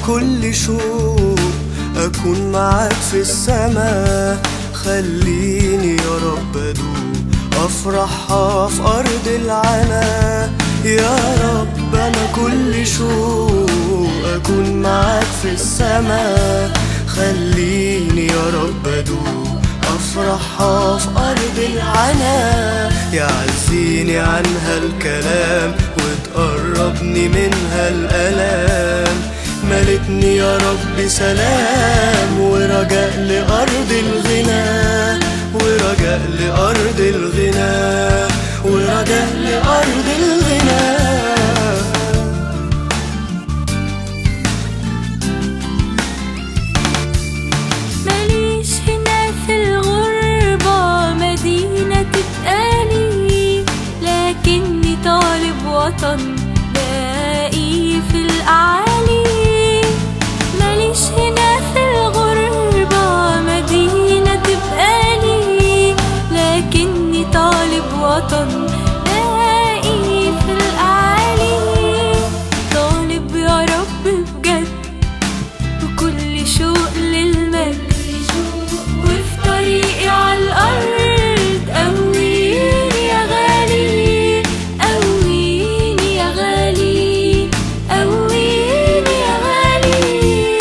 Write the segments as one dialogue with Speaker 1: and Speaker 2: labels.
Speaker 1: بكل شوق أكون معاك في السماء خليني يا رب أدوق أفرحها في أرض العنا يا رب أنا كل شوق أكون معاك في السماء خليني يا رب أدوق أفرحها في أرض العنا يعزيني عنها الكلام وتقربني منها الألام ملتني يا رب سلام ورجاء لأرض الغنى ورجاء لأرض الغنى ورجاء لأرض الغنى
Speaker 2: ماليش هنا في الغربة مدينة تبقالي لكني طالب وطن باقي في الأعالي ماليش هنا في الغربة مدينة تبقالي لكني طالب وطن باقي في الأعالي طالب يا رب بجد بكل شوق للمجد وفي طريقي على الأرض قويني يا غالي قويني يا غالي قويني يا غالي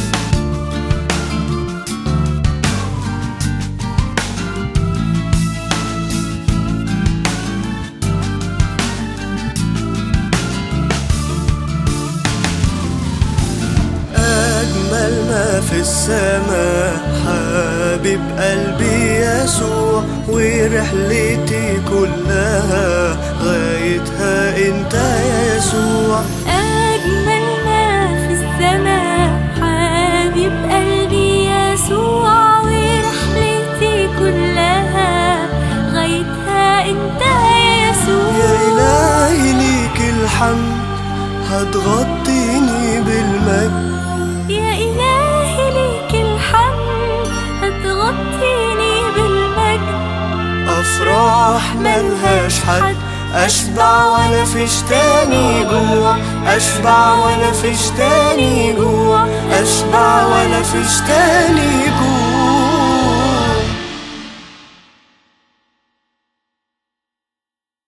Speaker 1: أجمل ما في السماء حبيب قلبي يسوع ورحلتي كلها غايتها انت يا يسوع
Speaker 2: أجمل ما في السماء حبيب قلبي يسوع ورحلتي كلها غايتها انت يا يسوع
Speaker 1: يا إلهي ليك الحمد هتغطيني بالمجد
Speaker 2: يا إلهي ليك الحمد هتغطيني بالمجد
Speaker 1: أفراح ملهاش حد أشبع ولا فيش تاني جوع أشبع ولا فيش تاني جوع أشبع ولا فيش تاني جوع